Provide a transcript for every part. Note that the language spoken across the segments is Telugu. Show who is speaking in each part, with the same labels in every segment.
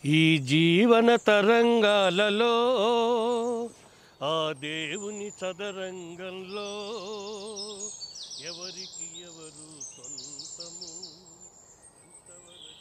Speaker 1: ఈ జీవన తరంగాలలో ఆ దేవుని చదరంగంలో ఎవరికి ఎవరు సొంతము ఎంతవరకు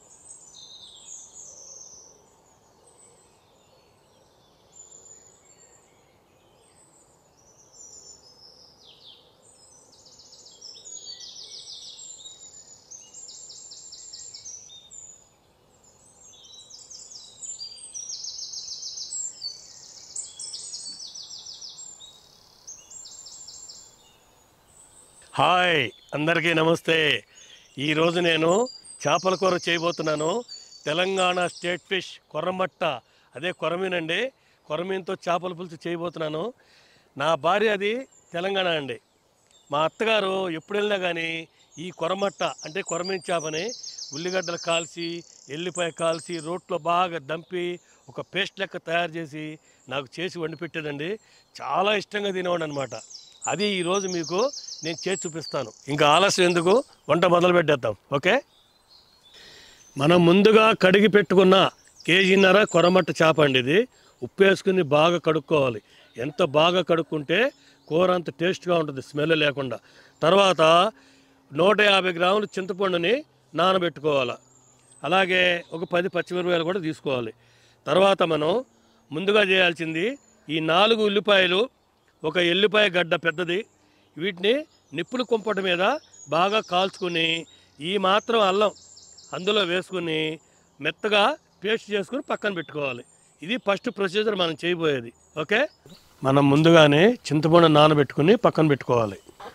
Speaker 1: హాయ్ అందరికీ నమస్తే ఈరోజు నేను చేపల కూర చేయబోతున్నాను తెలంగాణ స్టేట్ ఫిష్ కొర్రమట్ట అదే కొరమీనండి కొరమీన్తో చేపల పులుసు చేయబోతున్నాను నా భార్య అది తెలంగాణ అండి మా అత్తగారు ఎప్పుడు వెళ్ళినా కానీ ఈ కొరమట్ట అంటే కొరమీన్ చేపని ఉల్లిగడ్డలు కాల్చి ఎల్లిపాయ కాల్చి రోట్లో బాగా దంపి ఒక పేస్ట్ లెక్క తయారు చేసి నాకు చేసి వండి పెట్టేదండి చాలా ఇష్టంగా తినేవాడు అనమాట అది ఈరోజు మీకు నేను చేసి చూపిస్తాను ఇంకా ఆలస్యం ఎందుకు వంట మొదలు పెట్టేద్దాం ఓకే మనం ముందుగా కడిగి పెట్టుకున్న కేజీన్నర కొరమట్ట చేప అండి ఇది ఉప్పు వేసుకుని బాగా కడుక్కోవాలి ఎంత బాగా కడుక్కుంటే కూర అంత టేస్ట్గా ఉంటుంది స్మెల్ లేకుండా తర్వాత నూట యాభై గ్రాములు చింతపండుని నానబెట్టుకోవాలి అలాగే ఒక పది పచ్చిమిరపకాయలు కూడా తీసుకోవాలి తర్వాత మనం ముందుగా చేయాల్సింది ఈ నాలుగు ఉల్లిపాయలు ఒక ఎల్లిపాయ గడ్డ పెద్దది వీటిని నిప్పుల కుంపట మీద బాగా కాల్చుకుని ఈ మాత్రం అల్లం అందులో వేసుకుని మెత్తగా పేస్ట్ చేసుకుని పక్కన పెట్టుకోవాలి ఇది ఫస్ట్ ప్రొసీజర్ మనం చేయబోయేది ఓకే మనం ముందుగానే చింతపండు నానబెట్టుకుని పక్కన పెట్టుకోవాలి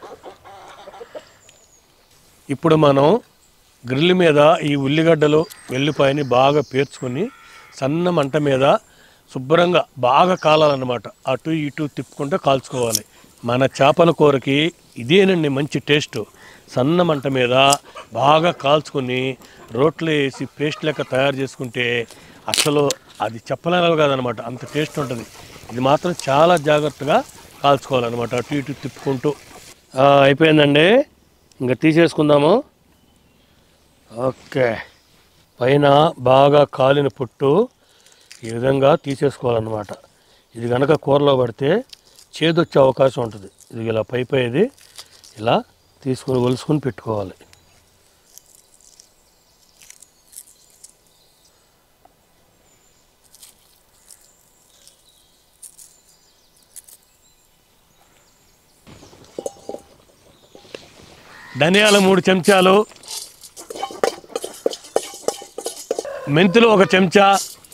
Speaker 1: ఇప్పుడు మనం గ్రిల్ మీద ఈ ఉల్లిగడ్డలు వెల్లిపాయని బాగా పేర్చుకొని సన్న మంట మీద శుభ్రంగా బాగా కాలాలన్నమాట అటు ఇటు తిప్పుకుంటూ కాల్చుకోవాలి మన చేపల కూరకి ఇదేనండి మంచి టేస్ట్ సన్న మంట మీద బాగా కాల్చుకొని రోట్లో వేసి పేస్ట్ లెక్క తయారు చేసుకుంటే అసలు అది చెప్పలేనివి కాదనమాట అంత టేస్ట్ ఉంటుంది ఇది మాత్రం చాలా జాగ్రత్తగా కాల్చుకోవాలన్నమాట అటు ఇటు తిప్పుకుంటూ ఆ, అయిపోయిందండి ఇంకా తీసేసుకుందాము ఓకే పైన బాగా కాలిన పుట్టు ఈ విధంగా తీసేసుకోవాలన్నమాట ఇది కనుక కూరలో పడితే చేదొచ్చే అవకాశం ఉంటుంది ఇది ఇలా పై పైది ఇలా తీసుకొని ఒలుసుకొని పెట్టుకోవాలి ధనియాలు మూడు చెంచాలు మెంతులు ఒక చెంచా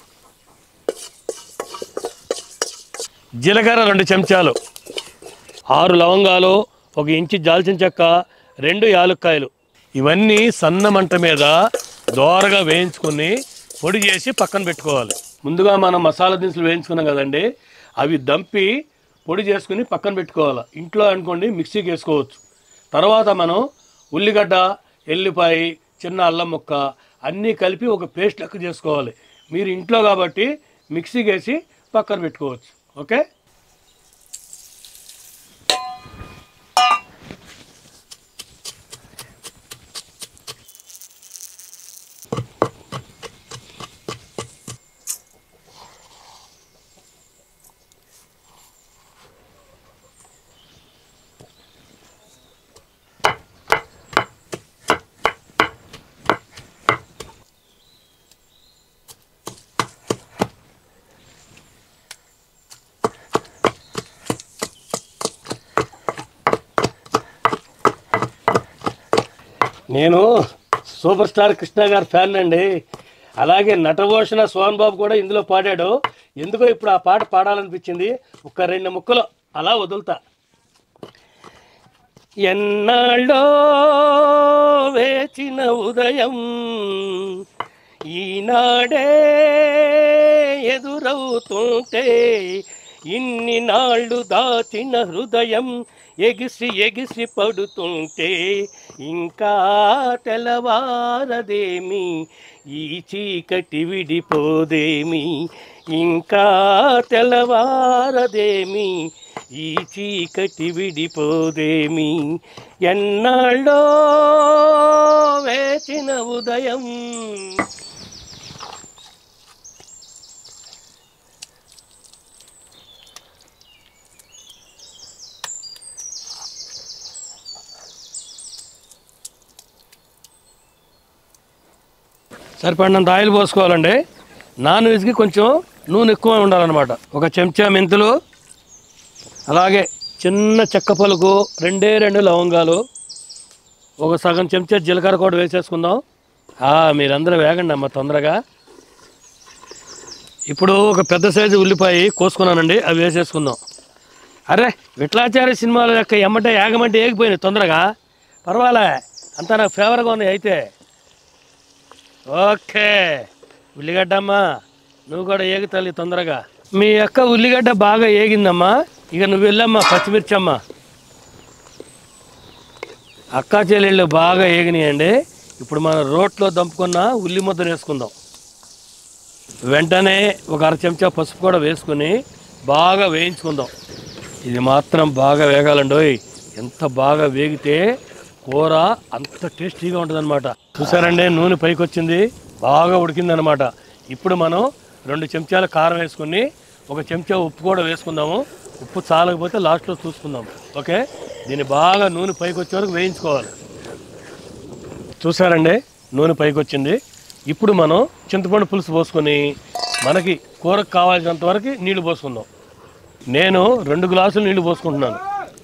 Speaker 1: జీలకర్ర రెండు చెంచాలు ఆరు లవంగాలు ఒక ఇంచి దాల్చిన చెక్క రెండు యాలుక్కాయలు ఇవన్నీ సన్న మంట మీద దోరగా వేయించుకొని పొడి చేసి పక్కన పెట్టుకోవాలి ముందుగా మనం మసాలా దినుసులు వేయించుకున్నాం కదండి అవి దంపి పొడి చేసుకుని పక్కన పెట్టుకోవాలి ఇంట్లో అనుకోండి మిక్సీకి వేసుకోవచ్చు తర్వాత మనం ఉల్లిగడ్డ ఎల్లిపాయ చిన్న అల్లం ముక్క అన్నీ కలిపి ఒక పేస్ట్ లెక్క చేసుకోవాలి మీరు ఇంట్లో కాబట్టి మిక్సీకి వేసి పక్కన పెట్టుకోవచ్చు ఓకే నేను సూపర్ స్టార్ కృష్ణ గారి ఫ్యాన్ అండి అలాగే నటభూషణ సోహన్ బాబు కూడా ఇందులో పాడాడు ఎందుకో ఇప్పుడు ఆ పాట పాడాలనిపించింది ఒక రెండు ముక్కలు అలా వదులుతా ఎన్నాళ్ళో వేచిన ఉదయం ఈనాడే ఎదురవుతుంటే ఇన్ని నాళ్ళు దాచిన హృదయం ఎగిసి ఎగిసి పడుతుంటే ఇంకా తెల్లవారదేమి ఈ చీకటి విడిపోదేమి ఇంకా తెల్లవారదేమి ఈ చీకటి విడిపోదేమి ఎన్నాళ్ళో వేచిన ఉదయం సరిపడినంత ఆయిల్ పోసుకోవాలండి నాన్ వెజ్కి కొంచెం నూనె ఎక్కువ ఉండాలన్నమాట ఒక చెంచా మెంతులు అలాగే చిన్న చెక్క పలుకు రెండే రెండు లవంగాలు ఒక సగం చెంచా జీలకర్ర కూడా వేసేసుకుందాం ఆ, మీరందరూ వేగండి అమ్మ తొందరగా ఇప్పుడు ఒక పెద్ద సైజు ఉల్లిపాయ కోసుకున్నానండి అవి వేసేసుకుందాం అరే విట్లాచారి సినిమాల యొక్క ఎమ్మటే ఏగమంటే ఏగిపోయినాయి తొందరగా పర్వాలే అంతా నాకు ఫేవర్గా ఉన్నాయి అయితే ఓకే ఉల్లిగడ్డ అమ్మా నువ్వు కూడా ఏగి తల్లి తొందరగా మీ యొక్క ఉల్లిగడ్డ బాగా ఏగిందమ్మా ఇక నువ్వు వెళ్ళమ్మా పచ్చిమిర్చి అమ్మా అక్కా చెల్లెళ్ళు బాగా ఏగినాయండి ఇప్పుడు మనం రోట్లో దంపుకున్న ఉల్లి ముద్దను వేసుకుందాం వెంటనే ఒక అర చెంచా పసుపు కూడా వేసుకుని బాగా వేయించుకుందాం ఇది మాత్రం బాగా వేగాలండోయ్ ఎంత బాగా వేగితే కూర అంత టేస్టీగా ఉంటుందన్నమాట చూసారండి నూనె పైకి వచ్చింది బాగా ఉడికిందనమాట ఇప్పుడు మనం రెండు చెంచాల కారం వేసుకుని ఒక చెంచా ఉప్పు కూడా వేసుకుందాము ఉప్పు చాలకపోతే లాస్ట్లో చూసుకుందాం ఓకే దీన్ని బాగా నూనె పైకి వచ్చే వరకు వేయించుకోవాలి చూసారండి నూనె పైకి వచ్చింది ఇప్పుడు మనం చింతపండు పులుసు పోసుకొని మనకి కూరకు కావాల్సినంత వరకు నీళ్లు పోసుకుందాం నేను రెండు గ్లాసులు నీళ్లు పోసుకుంటున్నాను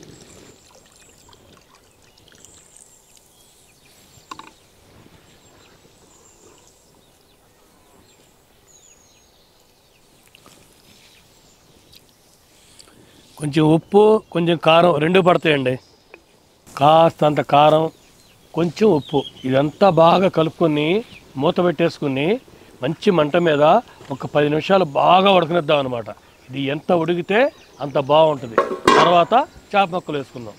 Speaker 1: కొంచెం ఉప్పు కొంచెం కారం రెండు పడతాయండి కాస్తంత కారం కొంచెం ఉప్పు ఇదంతా బాగా కలుపుకొని మూత పెట్టేసుకుని మంచి మంట మీద ఒక పది నిమిషాలు బాగా ఉడకనిద్దాం అనమాట ఇది ఎంత ఉడికితే అంత బాగుంటుంది తర్వాత చేప ముక్కలు వేసుకుందాం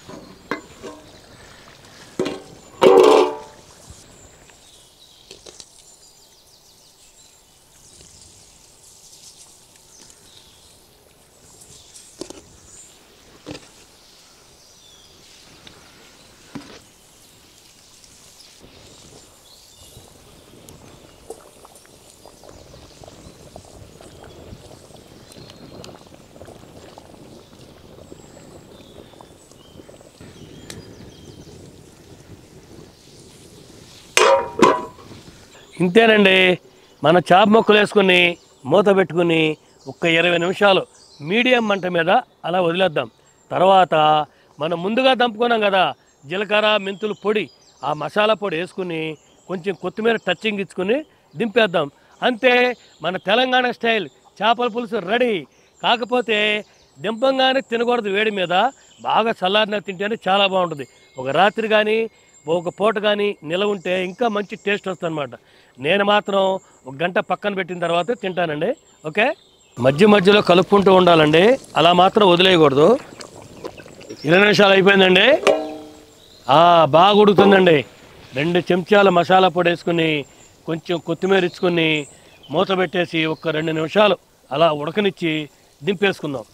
Speaker 1: ఇంతేనండి మన చేప ముక్కలు వేసుకుని మూత పెట్టుకుని ఒక్క ఇరవై నిమిషాలు మీడియం మంట మీద అలా వదిలేద్దాం తర్వాత మనం ముందుగా దంపుకున్నాం కదా జీలకర్ర మెంతులు పొడి ఆ మసాలా పొడి వేసుకుని కొంచెం కొత్తిమీర టచ్చింగ్ ఇచ్చుకుని దింపేద్దాం అంతే మన తెలంగాణ స్టైల్ చేపల పులుసు రెడీ కాకపోతే దింపంగానే తినకూడదు వేడి మీద బాగా చల్లారిన తింటేనే చాలా బాగుంటుంది ఒక రాత్రి కానీ ఒక పూట కానీ నిలవ ఉంటే ఇంకా మంచి టేస్ట్ వస్తుంది అనమాట నేను మాత్రం ఒక గంట పక్కన పెట్టిన తర్వాత తింటానండి ఓకే మధ్య మధ్యలో కలుపుకుంటూ ఉండాలండి అలా మాత్రం వదిలేయకూడదు ఇరవై నిమిషాలు అయిపోయిందండి ఆ, బాగా ఉడుకుతుందండి రెండు చెంచాల మసాలా పొడి వేసుకుని కొంచెం కొత్తిమీర ఇచ్చుకొని మూత పెట్టేసి ఒక రెండు నిమిషాలు అలా ఉడకనిచ్చి దింపేసుకుందాం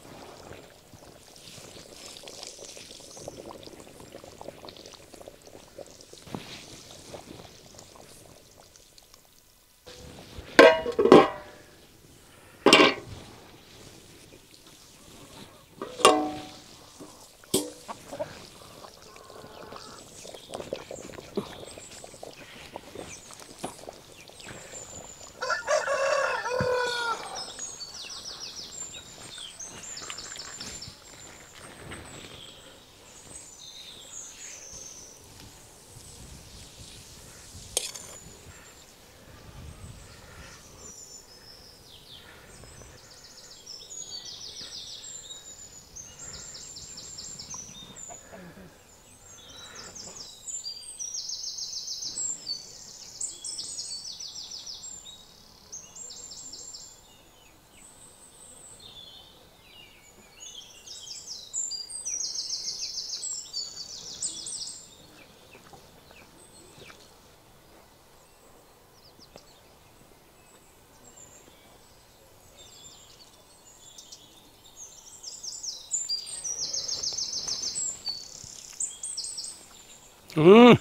Speaker 1: మ్మ్.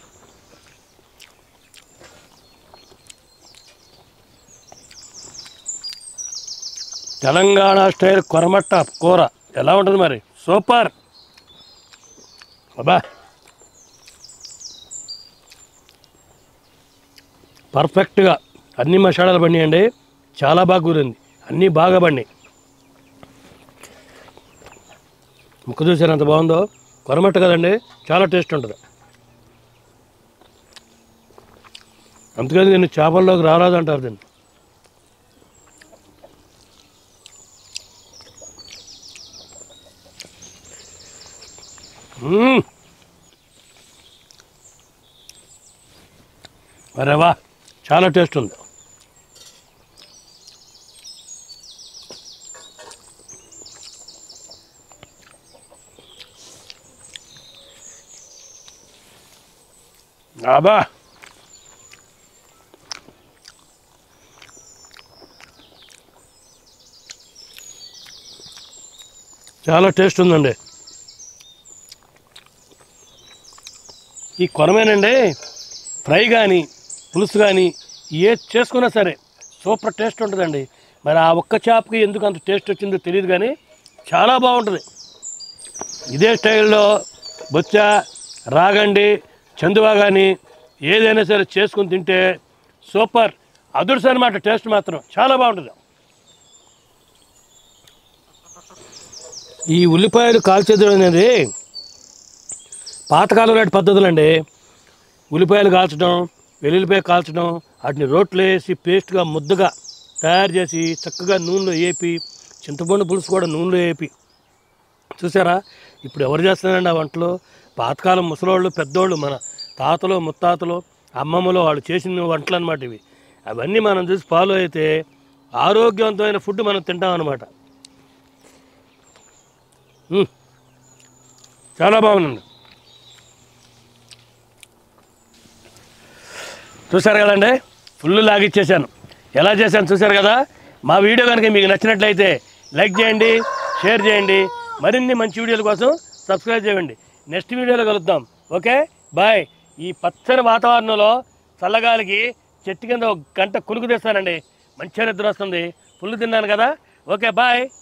Speaker 1: తెలంగాణ స్టైల్ కొరమట్ట కూర ఎలా ఉంటుంది మరి సూపర్ అబ్బా పర్ఫెక్ట్గా అన్ని మసాలాలు పండియండి చాలా బాగా కూరింది అన్నీ బాగా పండి ముక్క చూసారు ఎంత బాగుందో కొరమట్ట కదండి చాలా టేస్ట్ ఉంటుంది అందుకని దీన్ని చేపల్లోకి రారాదు అంటారు దీన్ని మ్మ్. అరే వా చాలా టేస్ట్ ఉంది అబ్బా చాలా టేస్ట్ ఉందండి ఈ కొరమేనండి ఫ్రై కానీ పులుసు కానీ ఏది చేసుకున్నా సరే సూపర్ టేస్ట్ ఉంటుందండి మరి ఆ ఒక్క చేపకి ఎందుకు అంత టేస్ట్ వచ్చిందో తెలియదు కానీ చాలా బాగుంటుంది ఇదే స్టైల్లో బొచ్చ రాగండి చందువా కానీ ఏదైనా సరే చేసుకుని తింటే సూపర్ అదుర్స్ అనమాట టేస్ట్ మాత్రం చాలా బాగుంటుంది ఈ ఉల్లిపాయలు కాల్చేదడం అనేది పాతకాలం నాటి పద్ధతులండి ఉల్లిపాయలు కాల్చడం వెల్లుల్లిపాయ కాల్చడం వాటిని రోట్లో వేసి పేస్ట్గా ముద్దగా తయారు చేసి చక్కగా నూనెలో వేపి చింతపండు పులుసు కూడా నూనెలో వేపి చూసారా ఇప్పుడు ఎవరు చేస్తున్నారండి ఆ వంటలు పాతకాలం ముసలోళ్ళు పెద్దోళ్ళు మన తాతలు ముత్తాతలు అమ్మమ్మలు వాళ్ళు చేసిన వంటలు అనమాట ఇవి అవన్నీ మనం చూసి ఫాలో అయితే ఆరోగ్యవంతమైన ఫుడ్ మనం తింటాం అనమాట చాలా బాగుందండి చూసారు కదండి ఫుల్ లాగిచ్చేసాను ఎలా చేశాను చూసారు కదా మా వీడియో కనుక మీకు నచ్చినట్లయితే లైక్ చేయండి షేర్ చేయండి మరిన్ని మంచి వీడియోల కోసం సబ్స్క్రైబ్ చేయండి నెక్స్ట్ వీడియోలో కలుద్దాం ఓకే బాయ్ ఈ పచ్చని వాతావరణంలో చల్లగాలికి చెట్టు కింద ఒక గంట కులుకు తెస్తానండి మంచిగా నిద్ర వస్తుంది ఫుల్ తిన్నాను కదా ఓకే బాయ్